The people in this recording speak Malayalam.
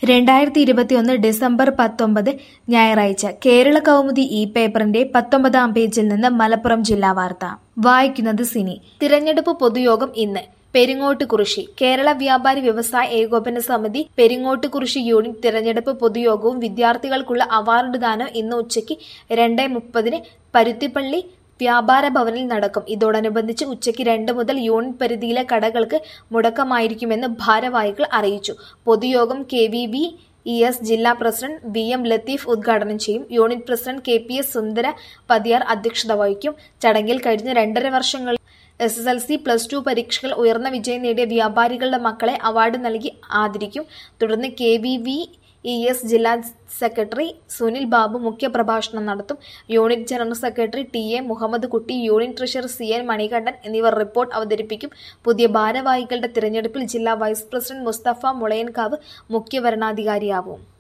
രണ്ടായിരത്തി ഇരുപത്തിയൊന്ന് ഡിസംബർ പത്തൊമ്പത് ഞായറാഴ്ച കേരള കൗമുദി ഇ പേപ്പറിന്റെ പത്തൊമ്പതാം പേജിൽ നിന്ന് മലപ്പുറം ജില്ലാ വാർത്ത വായിക്കുന്നത് സിനി തിരഞ്ഞെടുപ്പ് പൊതുയോഗം ഇന്ന് പെരിങ്ങോട്ട് കുറിശി കേരള വ്യാപാരി വ്യവസായ ഏകോപന സമിതി പെരിങ്ങോട്ട് കുറിശി യൂണിറ്റ് തിരഞ്ഞെടുപ്പ് പൊതുയോഗവും വിദ്യാർത്ഥികൾക്കുള്ള അവാർഡ് ദാനം ഇന്ന് ഉച്ചയ്ക്ക് രണ്ടേ മുപ്പതിന് പരുത്തിപ്പള്ളി വ്യാപാര ഭവനിൽ നടക്കും ഇതോടനുബന്ധിച്ച് ഉച്ചയ്ക്ക് രണ്ട് മുതൽ യൂണിറ്റ് പരിധിയിലെ കടകൾക്ക് മുടക്കമായിരിക്കുമെന്ന് ഭാരവാഹികൾ അറിയിച്ചു പൊതുയോഗം K V B E S ജില്ലാ പ്രസിഡന്റ് വി എം ലത്തീഫ് ഉദ്ഘാടനം ചെയ്യും unit president K P S Sundara Pathiyar അധ്യക്ഷത വഹിക്കും ചടങ്ങിൽ കഴിഞ്ഞ രണ്ടര വർഷങ്ങളിൽ S S L C plus two പരീക്ഷകൾ ഉയർന്ന വിജയം നേടിയ വ്യാപാരികളുടെ മക്കളെ അവാർഡ് നൽകി ആദരിക്കും തുടർന്ന് K V V E S ജില്ലാ സെക്രട്ടറി സുനിൽ ബാബു മുഖ്യപ്രഭാഷണം നടത്തും unit general secretary T A Muhammad Kutty unit treasurer C N Manikandan എന്നിവർ റിപ്പോർട്ട് അവതരിപ്പിക്കും പുതിയ ഭാരവാഹികളുടെ തിരഞ്ഞെടുപ്പിൽ ജില്ലാ വൈസ് പ്രസിഡന്റ് മുസ്തഫ മുളയൻകാവ് മുഖ്യ വരണാധികാരിയാവും